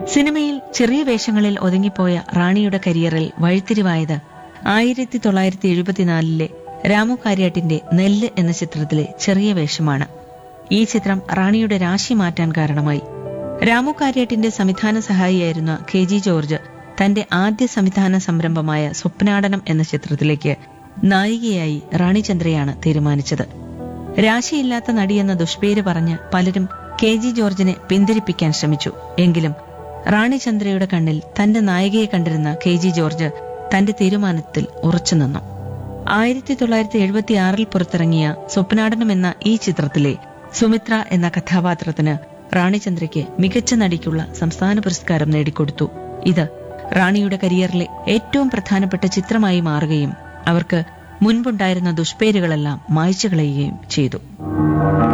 സിനിമയിൽ ചെറിയ വേഷങ്ങളിൽ ഒതുങ്ങിപ്പോയ റാണിയുടെ കരിയറിൽ വഴിത്തിരിവായത് ആയിരത്തി തൊള്ളായിരത്തി എഴുപത്തിനാലിലെ രാമു കാര്യാട്ടിന്റെ നെല്ല് എന്ന ചിത്രത്തിലെ ചെറിയ വേഷമാണ് ഈ ചിത്രം റാണിയുടെ രാശി മാറ്റാൻ കാരണമായി രാമു കാര്യാട്ടിന്റെ സംവിധാന സഹായിയായിരുന്ന കെ ജി ജോർജ് തന്റെ ആദ്യ സംവിധാന സംരംഭമായ സ്വപ്നാടനം എന്ന ചിത്രത്തിലേക്ക് നായികയായി റാണി ചന്ദ്രയാണ് തീരുമാനിച്ചത് രാശിയില്ലാത്ത നടിയെന്ന ദുഷ്പേര് പറഞ്ഞ് പലരും കെ ജി ജോർജിനെ പിന്തിരിപ്പിക്കാൻ ശ്രമിച്ചു എങ്കിലും റാണി ചന്ദ്രയുടെ കണ്ണിൽ തന്റെ നായികയെ കണ്ടിരുന്ന കെ ജി ജോർജ് തന്റെ തീരുമാനത്തിൽ ഉറച്ചുനിന്നു ആയിരത്തി തൊള്ളായിരത്തി എഴുപത്തിയാറിൽ പുറത്തിറങ്ങിയ സ്വപ്നാടനം എന്ന ഈ ചിത്രത്തിലെ സുമിത്ര എന്ന കഥാപാത്രത്തിന് റാണിചന്ദ്രയ്ക്ക് മികച്ച നടിക്കുള്ള സംസ്ഥാന പുരസ്കാരം നേടിക്കൊടുത്തു ഇത് റാണിയുടെ കരിയറിലെ ഏറ്റവും പ്രധാനപ്പെട്ട ചിത്രമായി മാറുകയും അവർക്ക് മുൻപുണ്ടായിരുന്ന ദുഷ്പേരുകളെല്ലാം മായ്ച്ചു കളയുകയും ചെയ്തു